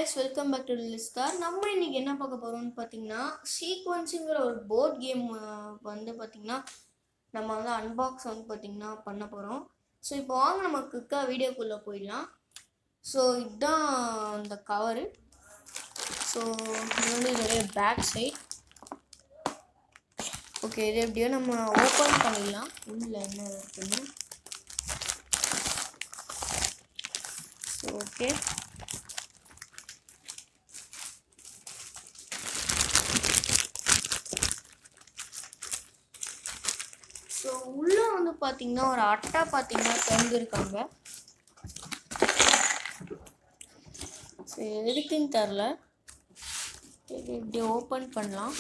guys welcome back to லிஸ்டார் நம்ம இன்னைக்கு என்ன பார்க்க போறோம்னு பார்த்தீங்கன்னா சீக்வன்ஸுங்கிற ஒரு போர்ட் கேம் வந்து பார்த்தீங்கன்னா நம்ம வந்து அன்பாக்ஸ் வந்து பார்த்தீங்கன்னா பண்ண போகிறோம் ஸோ இப்போ வாங்க நம்ம குயிக்காக வீடியோக்குள்ளே போயிடலாம் ஸோ இதுதான் அந்த கவரு ஸோ இது வந்து இதோடைய பேக் சைட் ஓகே இது எப்படியோ நம்ம ஓப்பன் பண்ணிடலாம் உள்ள என்ன இருக்குன்னு ஸோ ஓகே ஸோ உள்ளே வந்து பார்த்தீங்கன்னா ஒரு அட்டை பார்த்தீங்கன்னா திறந்துருக்காங்க ஸோ எதுக்குன்னு தெரில இது இப்படி ஓப்பன் பண்ணலாம்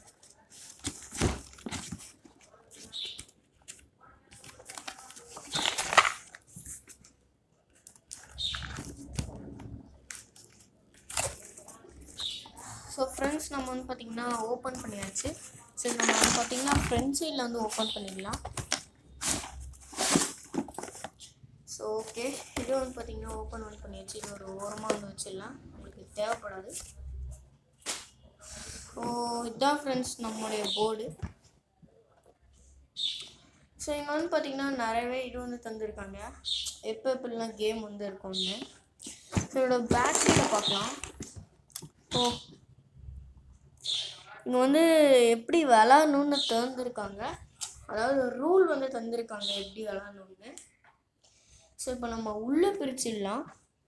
ஸோ ஃப்ரெண்ட்ஸ் நம்ம வந்து பார்த்திங்கன்னா ஓப்பன் பண்ணியாச்சு சரி நம்ம வந்து பார்த்திங்கன்னா ஃப்ரண்ட் சைடில் வந்து ஓப்பன் பண்ணிடலாம் ஸோ ஓகே இது வந்து பார்த்திங்கன்னா ஓப்பன் வந்து பண்ணியாச்சு இது ஒரு ஓரமாக வந்து வச்சிடலாம் நம்மளுக்கு தேவைப்படாது ஸோ இதுதான் ஃப்ரெண்ட்ஸ் நம்மளுடைய போர்டு ஸோ இங்கே வந்து பார்த்திங்கன்னா நிறையவே இது வந்து தந்திருக்காங்க எப்போ எப்படிலாம் கேம் வந்து இருக்கும்னு ஸோ இதோட பேக் சைடை பார்க்கலாம் ஓ இங்கே வந்து எப்படி விளாட்ணுன்னு தந்திருக்காங்க அதாவது ரூல் வந்து தந்திருக்காங்க எப்படி விளாட்ணுன்னு ஸோ இப்போ நம்ம உள்ளே பிரிச்சிடலாம்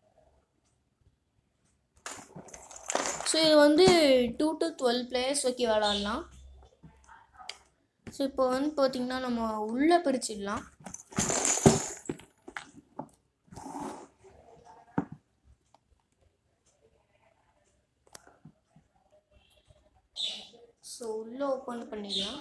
ஸோ இது வந்து டூ டு டுவெல் பிளேயர்ஸ் வைக்க விளாட்லாம் ஸோ இப்போ வந்து பார்த்திங்கன்னா நம்ம உள்ளே பிரிச்சிடலாம் ஸோ உள்ளே ஓப்பன் பண்ணிடலாம்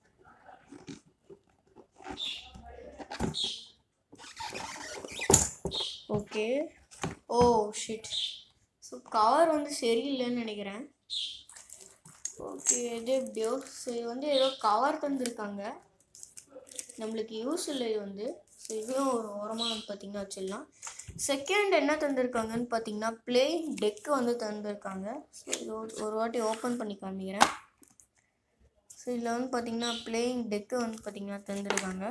okay oh shit so cover வந்து சரியில்லைன்னு நினைக்கிறேன் ஓகே இது எப்படியோ ஸோ இது வந்து ஏதோ கவர் தந்திருக்காங்க நம்மளுக்கு யூஸ் இல்லை இது வந்து ஸோ இதுவும் ஒரு ஓரமாக வந்து பார்த்திங்கன்னா வச்சிடலாம் செகண்ட் என்ன தந்திருக்காங்கன்னு பார்த்தீங்கன்னா பிளேயிங் டெக்கு வந்து தந்திருக்காங்க ஸோ இது ஒரு- ஒரு வாட்டி ஓப்பன் பண்ணி காமிக்கிறேன் ஸோ இதில் வந்து பார்த்தீங்கன்னா பிளேயிங் டெக்கு வந்து பார்த்தீங்கன்னா தந்திருக்காங்க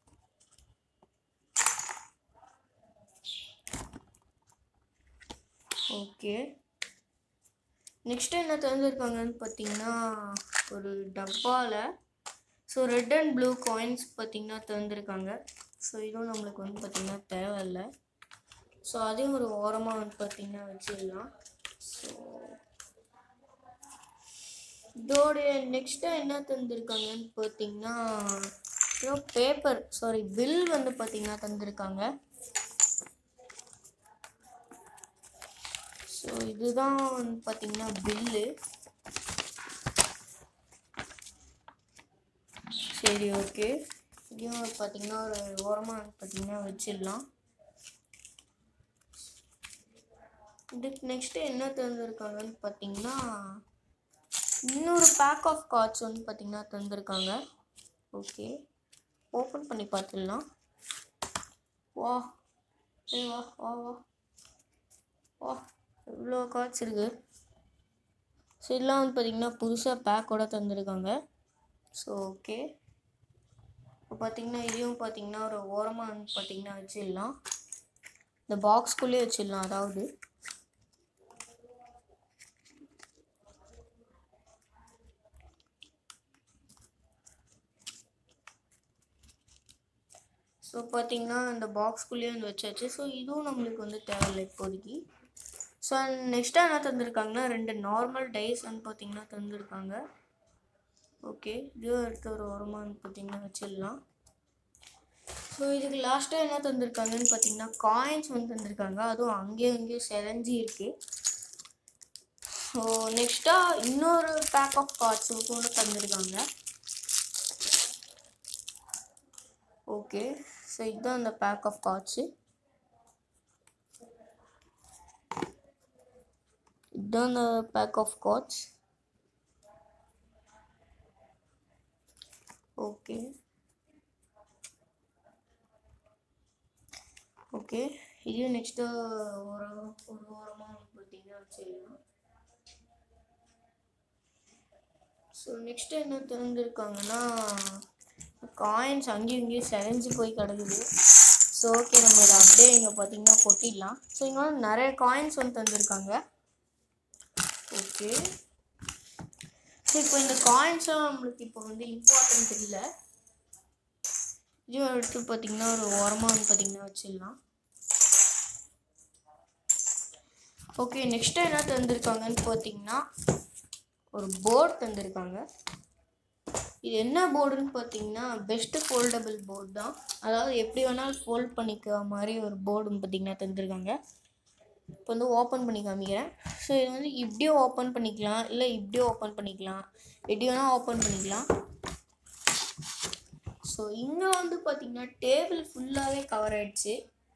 ஓகே நெக்ஸ்ட் என்ன தந்திருக்காங்கன்னு பார்த்தீங்கன்னா ஒரு டப்பாவில் so red and blue coins பார்த்தீங்கன்னா தந்திருக்காங்க ஸோ இதுவும் நம்மளுக்கு வந்து பார்த்தீங்கன்னா தேவையில்லை ஸோ அதையும் ஒரு ஓரமாக வந்து பார்த்தீங்கன்னா வச்சிடலாம் ஸோ இதோடைய நெக்ஸ்ட்டாக என்ன தந்திருக்காங்கன்னு பார்த்தீங்கன்னா ஏதோ பேப்பர் சாரி பில் வந்து பார்த்தீங்கன்னா தந்திருக்காங்க ஸோ இதுதான் வந்து பார்த்தீங்கன்னா பில்லு சரி ஓகே இதையும் வந்து பார்த்தீங்கன்னா ஒரு ஓரமாக வந்து பார்த்தீங்கன்னா வச்சிடலாம் இதுக்கு நெக்ஸ்ட்டு என்ன தந்திருக்காங்கன்னு பார்த்தீங்கன்னா இன்னொரு பேக் ஆஃப் கார்ட்ஸ் வந்து பார்த்தீங்கன்னா தந்திருக்காங்க ஓகே ஓப்பன் பண்ணி பார்த்துடலாம் வா ஏ வா வா வா வா இவ்வளோ கார்ட்ஸ் இருக்குது ஸோ இதெல்லாம் வந்து பார்த்தீங்கன்னா புதுசாக பேக்கோட தந்திருக்காங்க ஸோ ஓகே இப்போ பார்த்தீங்கன்னா இதையும் பார்த்தீங்கன்னா ஒரு ஓரமாக வந்து பார்த்தீங்கன்னா வச்சிடலாம் இந்த பாக்ஸ்குள்ளேயே வச்சிடலாம் அதாவது ஸோ பார்த்தீங்கன்னா இந்த பாக்ஸ்குள்ளேயே வந்து வச்சாச்சு ஸோ இதுவும் நம்மளுக்கு வந்து தேவையில்லை இப்போதைக்கு ஸோ நெக்ஸ்ட்டாக என்ன தந்திருக்காங்கன்னா ரெண்டு நார்மல் டைஸ் வந்து பார்த்தீங்கன்னா தந்திருக்காங்க ஓகே இதுவும் எடுத்து ஒரு ஓரமாக வந்து பார்த்தீங்கன்னா வச்சிடலாம் ஸோ இதுக்கு லாஸ்ட்டாக என்ன தந்திருக்காங்கன்னு பார்த்தீங்கன்னா காயின்ஸ் வந்து தந்திருக்காங்க அதுவும் அங்கேயும் இங்கேயும் செதஞ்சி இருக்கு ஸோ நெக்ஸ்ட்டாக இன்னொரு பேக் ஆஃப் கார்ட்ஸும் கூட தந்திருக்காங்க ஓகே ஸோ இதுதான் அந்த பேக் ஆஃப் கார்ட்ஸு இதுதான் அந்த pack of cards okay okay இது நெக்ஸ்ட்டு ஒரு ஒரு ஓரமாக பார்த்தீங்கன்னா பார்த்தீங்கன்னா வச்சிடலாம் ஸோ நெக்ஸ்ட் என்ன திறந்துருக்காங்கன்னா காயின்ஸ் அங்கேயும் இங்கேயும் செகஞ்சு போய் கிடக்குது ஸோ ஓகே நம்ம இதை அப்படியே இங்கே பார்த்தீங்கன்னா கொட்டிடலாம் ஸோ இங்கே வந்து நிறைய காயின்ஸ் வந்து தந்திருக்காங்க ஓகே ஸோ இப்போ இந்த காயின்ஸும் நம்மளுக்கு இப்போ வந்து இம்பார்ட்டன்ட் இல்லை இதுவும் எடுத்து பார்த்தீங்கன்னா ஒரு ஓரமாக வந்து பார்த்தீங்கன்னா வச்சிடலாம் ஓகே நெக்ஸ்ட் என்ன தந்திருக்காங்கன்னு பார்த்தீங்கன்னா ஒரு போர்டு தந்திருக்காங்க இது என்ன போர்டுன்னு பார்த்தீங்கன்னா பெஸ்ட்டு ஃபோல்டபுள் போர்டு தான் அதாவது எப்படி வேணாலும் ஃபோல்ட் பண்ணிக்க மாதிரி ஒரு போர்டுன்னு பார்த்தீங்கன்னா தந்திருக்காங்க இப்போ வந்து ஓப்பன் பண்ணி காமிக்கிறேன் ஸோ இது வந்து இப்படியும் ஓப்பன் பண்ணிக்கலாம் இல்லை இப்படியும் ஓப்பன் பண்ணிக்கலாம் எப்படி வேணால் ஓப்பன் பண்ணிக்கலாம் ஸோ இங்கே வந்து பார்த்தீங்கன்னா டேபிள் ஃபுல்லாகவே கவர் ஆயிடுச்சு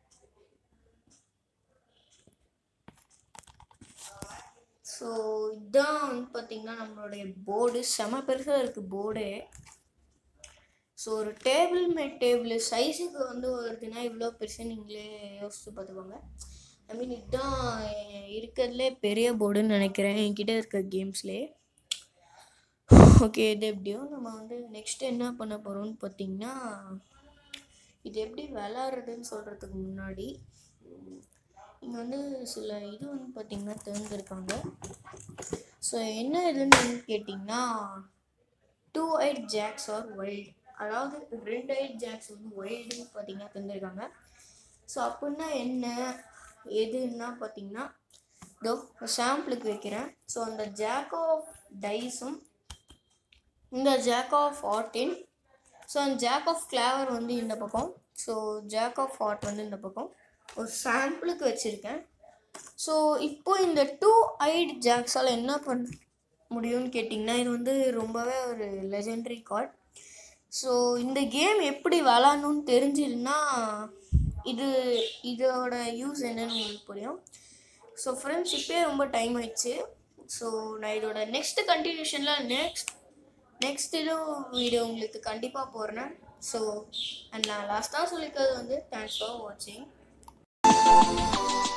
ஸோ இதுதான் வந்து பார்த்தீங்கன்னா நம்மளுடைய போர்டு செம பெருசாக இருக்குது போர்டு ஸோ ஒரு டேபிள் மேட் டேபிள் சைஸுக்கு வந்து வருதுன்னா இவ்வளோ பெருசு நீங்களே யோசிச்சு பார்த்துக்கோங்க ஐ மீன் இதுதான் இருக்கிறதுலே பெரிய போர்டுன்னு நினைக்கிறேன் என்கிட்ட இருக்க கேம்ஸ்லேயே ஓகே இது எப்படியோ நம்ம வந்து நெக்ஸ்ட் என்ன பண்ண போகிறோம்னு பார்த்தீங்கன்னா இது எப்படி விளாட்றதுன்னு சொல்கிறதுக்கு முன்னாடி இங்கே வந்து சில இது வந்து பார்த்திங்கன்னா தெரிஞ்சிருக்காங்க ஸோ என்ன இதுன்னு கேட்டிங்கன்னா two eight jacks are wild அதாவது ரெண்டு ஐட் ஜாக்ஸ் வந்து வைல்டுன்னு பார்த்தீங்கன்னா தந்திருக்காங்க ஸோ அப்படின்னா என்ன எதுன்னா பார்த்தீங்கன்னா இதோ சாம்பிளுக்கு வைக்கிறேன் ஸோ அந்த ஜாக் ஆஃப் டைஸும் இந்த ஜாக் ஆஃப் ஆர்டின் ஸோ அந்த ஜாக் ஆஃப் கிளாவர் வந்து இந்த பக்கம் ஸோ ஜாக் ஆஃப் ஆர்ட் வந்து இந்த பக்கம் ஒரு சாம்பிளுக்கு வச்சுருக்கேன் ஸோ இப்போ இந்த டூ ஐட் ஜாக்ஸால் என்ன பண்ண முடியும்னு கேட்டிங்கன்னா இது வந்து ரொம்பவே ஒரு லெஜெண்டரி கார்ட் ஸோ இந்த கேம் எப்படி விளாட்ணுன்னு தெரிஞ்சிருந்தா இது இதோட யூஸ் என்னன்னு உங்களுக்கு புரியும் ஸோ ஃப்ரெண்ட்ஸ் இப்போயே ரொம்ப டைம் ஆயிடுச்சு ஸோ நான் இதோட நெக்ஸ்ட் கண்டினியூஷனில் நெக்ஸ்ட் நெக்ஸ்ட் இதுவும் வீடியோ உங்களுக்கு கண்டிப்பாக போடுறேன் ஸோ அண்ட் நான் லாஸ்ட்டாக சொல்லிக்கிறது வந்து தேங்க்ஸ் ஃபார் வாட்சிங்